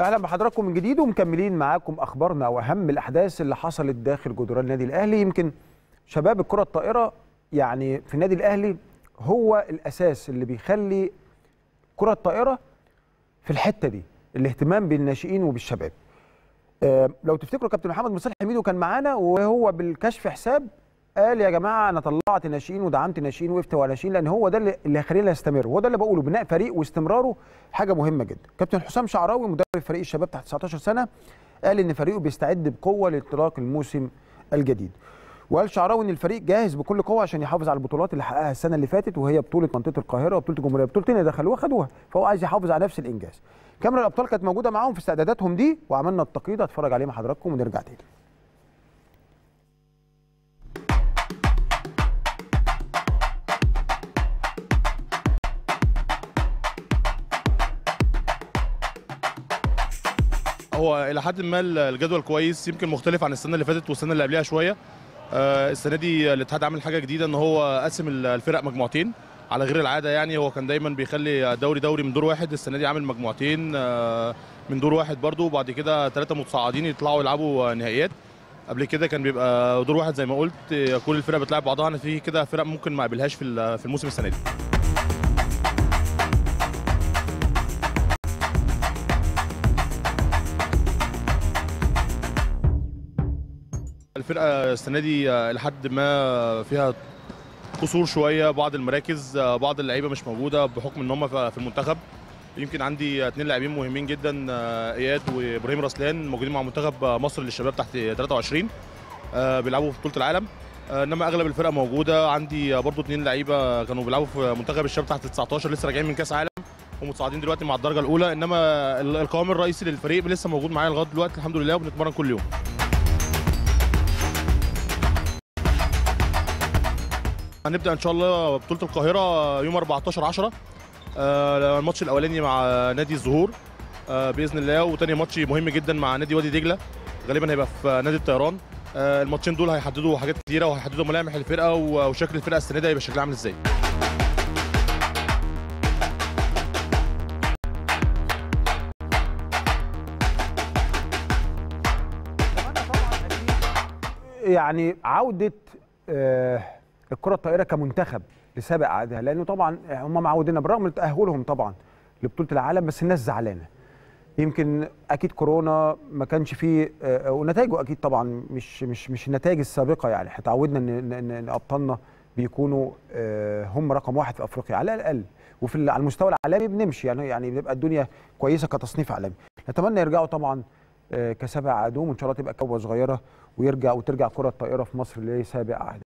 اهلا بحضراتكم من جديد ومكملين معاكم اخبارنا واهم الاحداث اللي حصلت داخل جدران النادي الاهلي يمكن شباب الكره الطائره يعني في النادي الاهلي هو الاساس اللي بيخلي كره الطائره في الحته دي الاهتمام بالناشئين وبالشباب آه، لو تفتكروا كابتن محمد مصالح حميدو كان معانا وهو بالكشف حساب قال يا جماعه انا طلعت ناشئين ودعمت ناشئين وقفت ورا ناشئين لان هو ده اللي اللي هيخلينا نستمر وهو ده اللي بقوله بناء فريق واستمراره حاجه مهمه جدا كابتن حسام شعراوي مدرب فريق الشباب تحت 19 سنه قال ان فريقه بيستعد بقوه لانطلاق الموسم الجديد وقال شعراوي ان الفريق جاهز بكل قوه عشان يحافظ على البطولات اللي حققها السنه اللي فاتت وهي بطوله منطقه القاهره وبطوله الجمهوريه بطولتين اللي دخلوها خدوها فهو عايز يحافظ على نفس الانجاز كاميرا الابطال كانت موجوده معاهم في استعداداتهم دي وعملنا التقييد هتفرج عليه مع حضراتكم ونرجع تاني هو الى حد ما الجدول كويس يمكن مختلف عن السنه اللي فاتت والسنه اللي قبلها شويه آه، السنه دي الاتحاد عامل حاجه جديده ان هو قسم الفرق مجموعتين على غير العاده يعني هو كان دايما بيخلي دوري دوري من دور واحد السنه دي عامل مجموعتين آه، من دور واحد برضو وبعد كده ثلاثه متصاعدين يطلعوا يلعبوا نهائيات قبل كده كان بيبقى دور واحد زي ما قلت آه، كل الفرق بتلعب بعضها انا في كده فرق ممكن ما قابلهاش في ال- في الموسم السنه دي الفرقه السنه دي آه، لحد ما فيها قصور شويه بعض المراكز آه، بعض اللعيبه مش موجوده بحكم ان هم في المنتخب يمكن عندي اثنين لاعبين مهمين جدا آه، اياد وابراهيم رسلان موجودين مع منتخب آه، مصر للشباب تحت 23 آه، بيلعبوا في بطوله العالم آه، انما اغلب الفرقه موجوده عندي آه، برضو اثنين لعيبه كانوا بيلعبوا في منتخب الشباب تحت 19 لسه راجعين من كاس عالم ومتصاعدين دلوقتي مع الدرجه الاولى انما ال- القوام الرئيسي للفريق لسه موجود معايا لغايه دلوقتي الحمد لله وبنتمرن كل يوم هنبدا ان شاء الله بطوله القاهره يوم 14 10 آه، الماتش الاولاني مع نادي الزهور آه، باذن الله وتاني ماتش مهم جدا مع نادي وادي دجله غالبا هيبقى في نادي الطيران آه، الماتشين دول هيحددوا حاجات كتيره وهيحددوا ملامح الفرقه و- وشكل الفرقه السنه دي هيبقى شكلها عامل ازاي يعني عوده آه، الكره الطائره كمنتخب لسابق عهدها لانه طبعا هم معودينا بالرغم من تاهلهم طبعا لبطوله العالم بس الناس زعلانه يمكن اكيد كورونا ما كانش فيه آه، ونتائجه اكيد طبعا مش مش مش النتائج السابقه يعني احنا اتعودنا ان ان إن- إن ابطالنا بيكونوا آه، هم رقم واحد في افريقيا على الاقل وفي ال- على المستوى العالمي بنمشي يعني يعني بنبقى الدنيا كويسه كتصنيف عالمي نتمنى يرجعوا طبعا آه، كسابع عهدهم وان شاء الله تبقى كوه صغيره ويرجع وترجع كره الطائره في مصر لسابق عهد